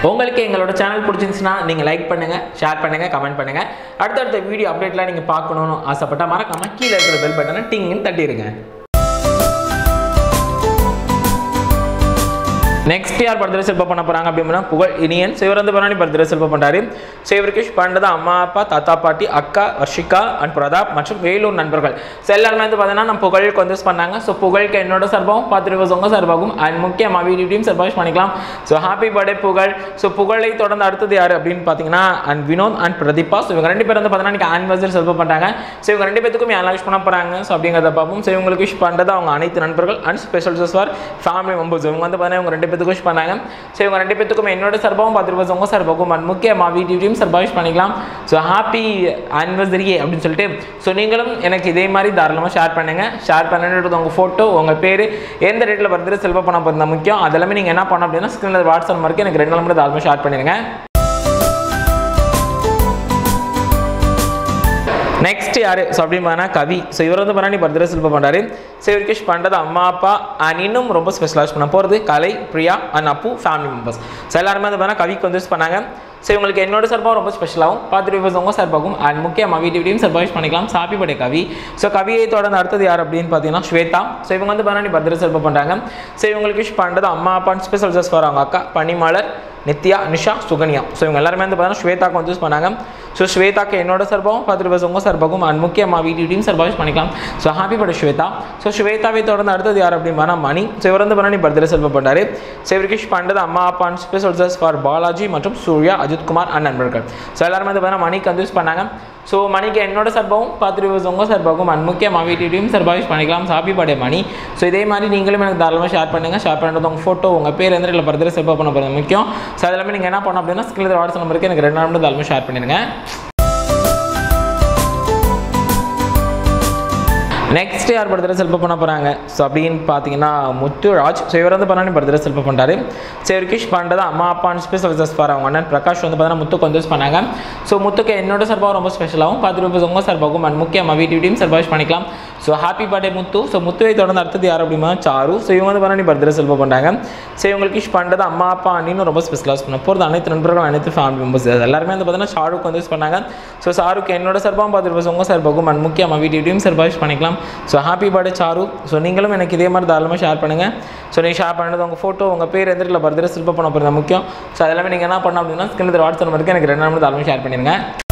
உங்களுக்கு எங்களோட சேனல் பிடிச்சிருந்துச்சுன்னா நீங்கள் லைக் பண்ணுங்கள் ஷேர் பண்ணுங்கள் கமெண்ட் பண்ணுங்கள் அடுத்தடுத்த வீடியோ அப்டேட்லாம் நீங்கள் பார்க்கணும்னு ஆசைப்பட்டா மறக்காம கீழே இருக்கிற பெல் பட்டனை டிங்குன்னு தட்டிடுங்க நெக்ஸ்ட் யார் பர்த்டே செல்ப பண்ண போறாங்க அப்படின்னா புகழ் இனியன் சிவரந்த பரணி பர்த்டே செல்ப பண்றாரு சிவரிகிஷ் பண்டதா அம்மா அப்பா தாத்தா பாட்டி அக்கா வர்ஷிகா அண்ட் பிரதாப் மற்றும் வேலூர் நண்பர்கள் ஸோ எல்லாருமே வந்து பார்த்தீங்கன்னா நம்ம புகழுக்கு வந்து பண்ணாங்க ஸோ புகழுக்கு என்னோட சார்பாகவும் பார்த்துட்டு உங்க சார்பாகவும் அண்ட் முக்கியமாக வீடியோ டீம் சார்பாக பண்ணிக்கலாம் so happy birthday Pugazh so புகழை தொடர்ந்து அடுத்தது யார் அப்படின்னு பார்த்தீங்கன்னா and Vinoth and Pratheeba so இவங்க ரெண்டு பேர் வந்து பார்த்தீங்கன்னா இன்னைக்கு ஆனிவர்சரி செல்ப பண்ணுறாங்க ஸோ இவங்க ரெண்டு பேத்துக்கும் யாரெல்லாம் விஷ் பண்ண போகிறாங்க ஸோ அப்படிங்கிறத பார்ப்போம் ஸோ இவங்களுக்கு விஷ் பண்ணுறது அவங்க அனைத்து நண்பர்கள் and special just for family members இவங்க வந்து பார்த்தீங்கன்னா இவங்க ரெண்டு பேத்துக்கும் விஷ் பண்ணாங்க ஸோ இவங்க ரெண்டு பேத்துக்கும் என்னோட சார்பாகவும் பத்து ரூபாய் உங்கள் சார்பாகவும் அண்ட் முக்கியமாக வீடியோ டீம் சார்பாக விஷ் பண்ணிக்கலாம் ஸோ ஹாப்பி ஆனிவர்சரி அப்படின்னு சொல்லிட்டு ஸோ நீங்களும் எனக்கு இதே மாதிரி தாராளமாக ஷேர் பண்ணுங்கள் ஷேர் பண்ணிட்டு உங்கள் ஃபோட்டோ உங்கள் பேர் எந்த ரேட்டில் பர்த்டே செல்வ பண்ண போகிறதா முக்கியம் அதெல்லாமே நீங்கள் என்ன பண்ணணும் அப்படின்னா ஸ்க்ரீனில் வாட்ஸ்அப் நம்பருக்கு எனக்கு ரெண்டு நாள் மட்டும் தாராளமாக ஷேர் பண்ணிடுங்க நெக்ஸ்ட் யாரு ஸோ அப்படின்னு பார்த்தா கவி ஸோ இவர் வந்து பண்ணி பர்த்டே செல்ப பண்ணுறாரு ஸோ இவருக்கு விஷ் பண்ணுறது அம்மா அப்பா அண்ட் இன்னும் ரொம்ப ஸ்பெஷலாக பண்ண போகிறது Kalai Priya and Appu family members so எல்லாருமே வந்து பார்த்தா கவிக்கு வந்து விஷ் பண்ணாங்க ஸோ இவங்களுக்கு என்னோட சார்பாகவும் ரொம்ப ஸ்பெஷலாகவும் பார்த்துட்டு விவசாயம் உங்கள் சார்பாகவும் அண்ட் முக்கியமாக வீட்டு வீட்டையும் சார்பாக விஷ் பண்ணிக்கலாம் சாப்பி படை கவி ஸோ கவியை தொடர்ந்து அடுத்தது யார் அப்படின்னு பார்த்தீங்கன்னா ஸ்வேதா ஸோ இவங்க வந்து பண்ணி பர்த்டே செல்ப பண்ணுறாங்க ஸோ இவங்களுக்கு விஷ் பண்ணுறது அம்மா அப்பா ஸ்பெஷல் ஜஸ்ட் ஃபார் அவங்க அக்கா பனிமலர் நித்யா நிஷா சுகன்யா ஸோ இவங்க எல்லாருமே வந்து பார்த்தீங்கன்னா ஸ்வேதாக்கு வந்து யூஸ் பண்ணாங்க ஸோ ஸ்வேதாக்கு என்னோட சார்பாகவும் பத்து ரூபாய் உங்கள் சார்பாகவும் அண்ட் முக்கியமாக வீடியோ டீம் சார்பாக யூஸ் பண்ணிக்கலாம் ஸோ ஹாப்பி பட ஸ்வேதா ஸோ ஸ்வேதாவை தொடர்ந்து அடுத்தது யார் அப்படின்னு மணி ஸோ இவர் வந்து பண்ணி பர்த்டே செல்வ பண்ணாரு ஸோ இவருக்கு விஷ் பண்ணுறது அம்மா அப்பா and special just for Balaji மற்றும் சூர்யா அஜித்குமார் அண்ட் நண்பர்கள் ஸோ எல்லாருமே வந்து பார்த்தீங்கன்னா மணிக்கு வந்து யூஸ் பண்ணாங்க ஸோ மணிக்கு என்னோட சார்பாகவும் பத்து ரூபாய் உங்கள் சார்பாகவும் அண்ட் முக்கியமாக வீடியோ டீம் சார்பாக யூஸ் பண்ணிக்கலாம் ஹாப்பி பர்த்டே மணி ஸோ இதே மாதிரி நீங்களும் எனக்கு தாராளமாக ஷேர் பண்ணுங்கள் ஷேர் பண்ணுறது உங்கள் ஃபோட்டோ உங்கள் பேர் எந்த இடத்துல பர்த்டே செல்வ பண்ண போகிறது முக்கியம் ஸோ அதெல்லாமே நீங்கள் என்ன பண்ணணும் அப்படின்னா ஸ்கில் வாட்ஸ்அப் நம்பருக்கு எனக்கு ரெண்டு நாள் மட்டும் தாராளமாக ஷேர் பண்ணிடுங்க நெக்ஸ்ட் யார் பர்த்டே செல்ப பண்ண போகிறாங்க ஸோ அப்படின்னு பார்த்தீங்கன்னா முத்துராஜ் ஸோ இவர் வந்து பண்ணி பர்த்டே செல்ப பண்ணுறாரு ஸோ இவர் கிஷ் பண்ணுறது அம்மா அப்பா ஸ்பெஷல் விசஸ் ஃபார் அவங்க அண்ணன் பிரகாஷ் வந்து பார்த்தீங்கன்னா முத்துக்கு வந்து யூஸ் பண்ணாங்க ஸோ முத்துக்கு என்னோட சார்பாக ரொம்ப ஸ்பெஷலாகவும் பத்து ரூபாய் உங்கள் சார்பாகவும் அண்ட் முக்கியமாக வீட்டு டீம் சார்பாக யூஸ் பண்ணிக்கலாம் so happy birthday Muthu so முத்துவை தொடர்ந்து அடுத்தது யார் அப்படின்னா சாரு ஸோ இவங்க வந்து பண்ணி பர்த்டே செல்ப பண்ணுறாங்க ஸோ இவங்களுக்கு விஷ் பண்ணுறது அம்மா அப்பா அண்ணின்னு ரொம்ப ஸ்பெஷலாக யூஸ் பண்ண போகிறது அனைத்து நண்பர்கள் அனைத்து ஃபேமிலி மெம்பர்ஸ் எல்லாருமே வந்து பார்த்தீங்கன்னா ஷாருக் வந்து யூஸ் பண்ணாங்க ஸோ ஷாருக் என்னோட சார்பாகவும் பத்து ரூபாய் உங்கள் சார்பாகவும் அண்ட் முக்கியமாக வீட்டு டீம் சார்பாக யூஸ் பண்ணிக்கலாம் so happy birthday Charu so நீங்களும் எனக்கு இதே மாதிரி தாராளமாக ஷேர் பண்ணுங்கள் ஸோ நீங்கள் ஷேர் பண்ணது உங்கள் ஃபோட்டோ உங்கள் பேர் எந்த இடத்துல பர்த்டே சில்ப பண்ண போகிறது முக்கியம் ஸோ அதெல்லாமே நீங்கள் என்ன பண்ணணும் அப்படின்னா ஸ்கில் வாட்ஸ்அப் நம்பருக்கு எனக்கு ரெண்டு நாள் தாராளமாக ஷேர் பண்ணிடுங்க